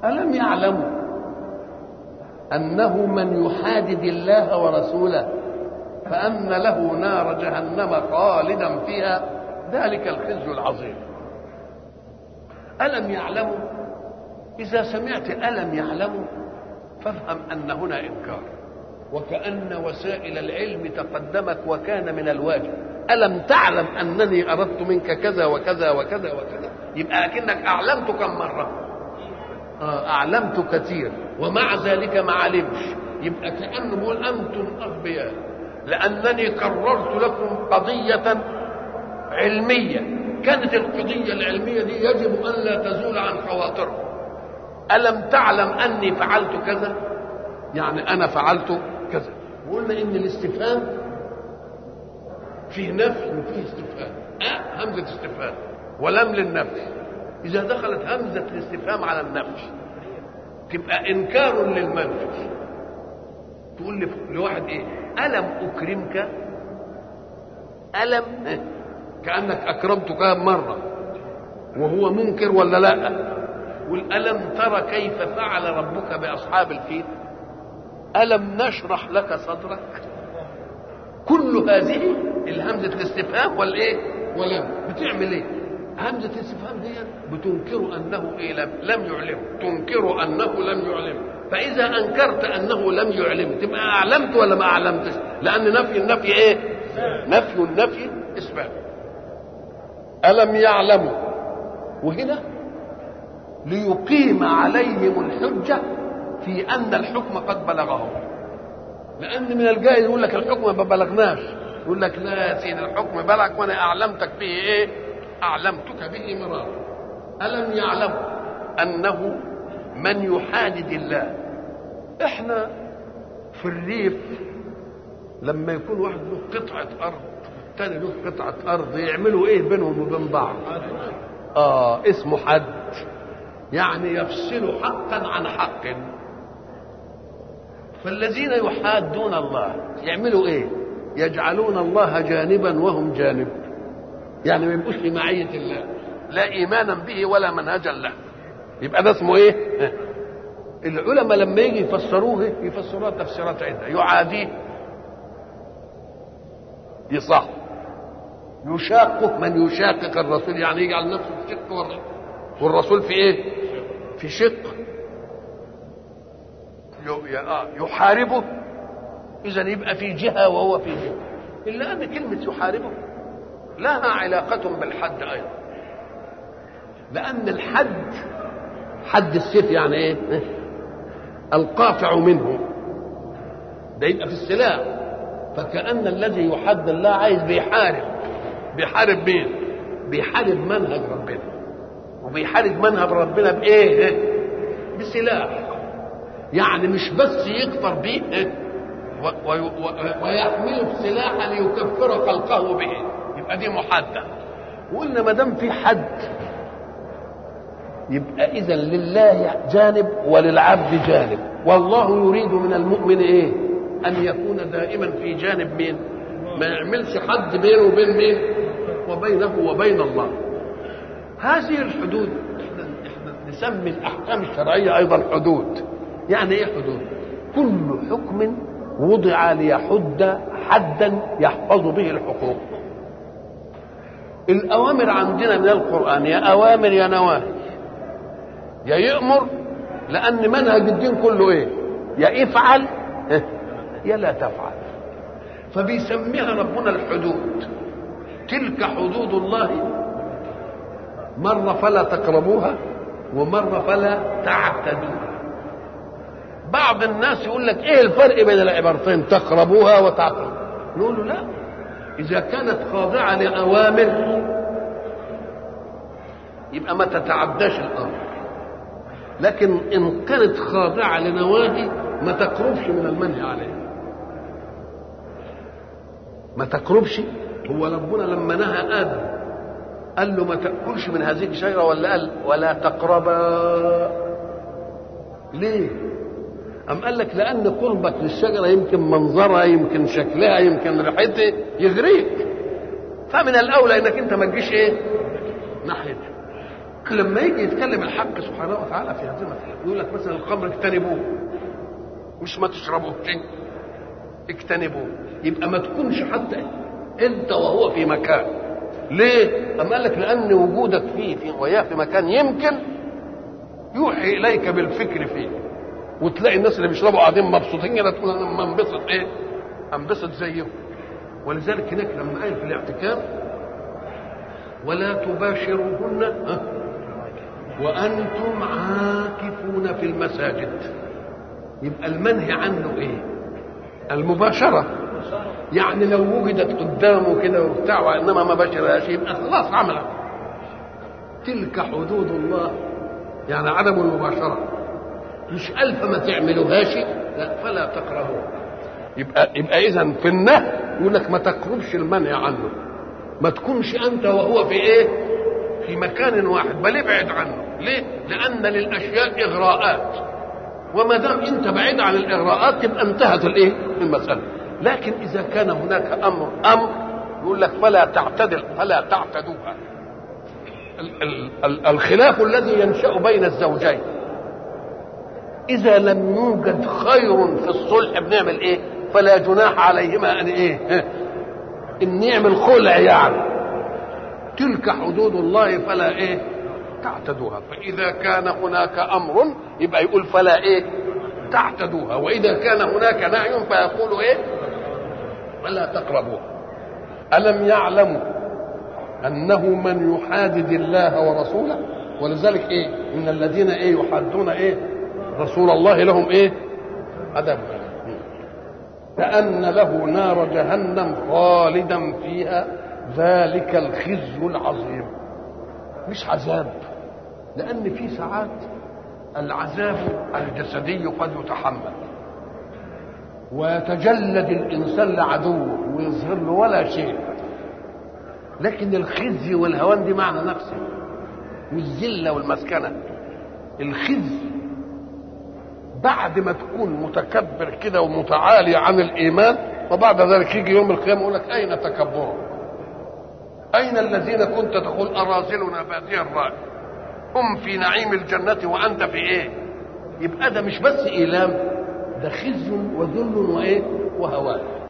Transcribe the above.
ألم يعلموا أنه من يحادد الله ورسوله فأن له نار جهنم خالدا فيها ذلك الخزي العظيم ألم يعلموا إذا سمعت ألم يعلموا فافهم أن هنا إنكار وكأن وسائل العلم تقدمت وكان من الواجب ألم تعلم أنني أردت منك كذا وكذا وكذا وكذا يبقى أكنك أعلمت كم مرة آه أعلمت كثير ومع ذلك ما علمش يبقى كأنه بيقول أنتم أغبياء لأنني قررت لكم قضية علمية كانت القضية العلمية دي يجب أن لا تزول عن خواطركم ألم تعلم أني فعلت كذا يعني أنا فعلت كذا وقلنا إن الاستفهام فيه نفي وفيه استفهام أه همزة استفهام ولم للنفي إذا دخلت همزة الاستفهام على النفي تبقى إنكار للمنفي تقول لي لواحد إيه ألم أكرمك ألم كأنك أكرمته كم مرة وهو منكر ولا لا والألم ترى كيف فعل ربك بأصحاب الفيل ألم نشرح لك صدرك كل هذه الهمزة الاستفهام والإيه ولم بتعمل إيه همزة الاستفهام دي بتنكر أنه إيه لم, لم يعلم تنكر أنه لم يعلم فإذا أنكرت أنه لم يعلم تبقى أعلمت ولا ما أعلمتش لأن نفي النفي إيه نفي النفي إثبات ألم يعلموا وهنا ليقيم عليهم الحجة في أن الحكم قد بلغهم لأن من الجائز يقول لك الحكم ما بلغناش يقول لك لا يا سيدي الحكم بلغ وأنا أعلمتك به إيه أعلمتك به مرارا ألم يعلموا أنه من يحادد الله إحنا في الريف لما يكون واحد له قطعة أرض الثاني له قطعة أرض يعملوا إيه بينهم وبين بعض آه اسمه حد يعني يفصل حقا عن حق فالذين يحادون الله يعملوا ايه يجعلون الله جانبا وهم جانب يعني ما يبقوش في معية الله لا ايمانا به ولا منهجا له يبقى ده اسمه ايه العلماء لما يجي يفسروه يفسروها تفسيرات عده يعاديه يصح يشاقه من يشاقق الرسول يعني يجعل نفسه في شق والرسول في ايه في شق يحاربه اذا يبقى في جهه وهو في جهه الا ان كلمه يحاربه لها علاقه بالحد ايضا لان الحد حد السيف يعني ايه القاطع منه ده يبقى في السلاح فكأن الذي يحد الله عايز بيحارب بيحارب مين بيحارب منهج ربنا وبيحارب منهج ربنا بايه بسلاح يعني مش بس يكفر به ويحمله سلاحا ليكفر خلقه به يبقى دي محدة وقلنا ما دام في حد يبقى اذا لله جانب وللعبد جانب والله يريد من المؤمن ايه ان يكون دائما في جانب مين ما يعملش حد بينه وبين مين وبينه وبين الله هذه الحدود احنا احنا نسمي الاحكام الشرعيه ايضا حدود يعني ايه حدود كل حكم وضع ليحد حدا يحفظ به الحقوق الاوامر عندنا من القران يا اوامر يا نواهي يا يامر لان منهج الدين كله ايه يا افعل يا لا تفعل فبيسميها ربنا الحدود تلك حدود الله مرة فلا تقربوها ومرة فلا تعتدوها بعض الناس يقول لك ايه الفرق بين العبارتين تقربوها وتعتدوها نقول له لا اذا كانت خاضعة لأوامر يبقى ما تتعداش الأمر لكن إن كانت خاضعة لنواهي ما تقربش من المنهي عليه ما تقربش هو ربنا لما نهى ادم قال له ما تاكلش من هذه الشجره ولا قال ولا تقربا ليه أم قال لك لأن قربك للشجرة يمكن منظرها يمكن شكلها يمكن ريحتها يغريك فمن الأولى إنك أنت ما تجيش إيه؟ ناحيتها لما يجي يتكلم الحق سبحانه وتعالى في هذه المسألة يقول لك مثلا الخمر اجتنبوه مش ما تشربوه اجتنبوه يبقى ما تكونش حتى انت وهو في مكان ليه؟ أما قال لك لأن وجودك فيه في وياه في مكان يمكن يوحي إليك بالفكر فيه وتلاقي الناس اللي بيشربوا قاعدين مبسوطين كده تقول انا انبسط ايه؟ انبسط زيهم ولذلك هناك لما قال في الاعتكاف ولا تباشروهن ها وانتم عاكفون في المساجد يبقى المنهي عنه ايه؟ المباشره يعني لو وجدت قدامه كده وبتاع وانما ما بشرهاش يبقى خلاص عملها تلك حدود الله يعني عدم المباشره مش ألف ما تعملوهاش لا فلا تقربوها يبقى يبقى إذا في النهي يقول لك ما تقربش المنع عنه ما تكونش أنت وهو في إيه؟ في مكان واحد بل ابعد عنه ليه؟ لأن للأشياء إغراءات وما دام أنت بعيد عن الإغراءات تبقى انتهت الإيه؟ المسألة لكن إذا كان هناك أمر أمر يقول لك فلا تعتدل فلا تعتدوها ال- ال- ال- الخلاف الذي ينشأ بين الزوجين إذا لم يوجد خير في الصلح بنعمل إيه؟ فلا جناح عليهما أن إيه؟ إن نعمل خلع يعني تلك حدود الله فلا إيه؟ تعتدوها فإذا كان هناك أمر يبقى يقول فلا إيه؟ تعتدوها وإذا كان هناك نهي فيقول إيه؟ فلا تقربوها ألم يعلموا أنه من يحادد الله ورسوله ولذلك إيه؟ إن الذين إيه يحادون إيه؟ رسول الله لهم ايه عذاب كأن له نار جهنم خالدا فيها ذلك الخزي العظيم مش عذاب لأن في ساعات العذاب الجسدي قد يتحمل ويتجلد الإنسان لعدوه ويظهر له ولا شيء لكن الخزي والهوان دي معنى نفسه والذلة والمسكنة الخزي بعد ما تكون متكبر كده ومتعالي عن الايمان وبعد ذلك يجي يوم القيامه يقول لك اين تكبرك؟ اين الذين كنت تقول ارازلنا بادي الراي؟ هم في نعيم الجنه وانت في ايه؟ يبقى ده مش بس ايلام ده خزي وذل وايه؟ وهوان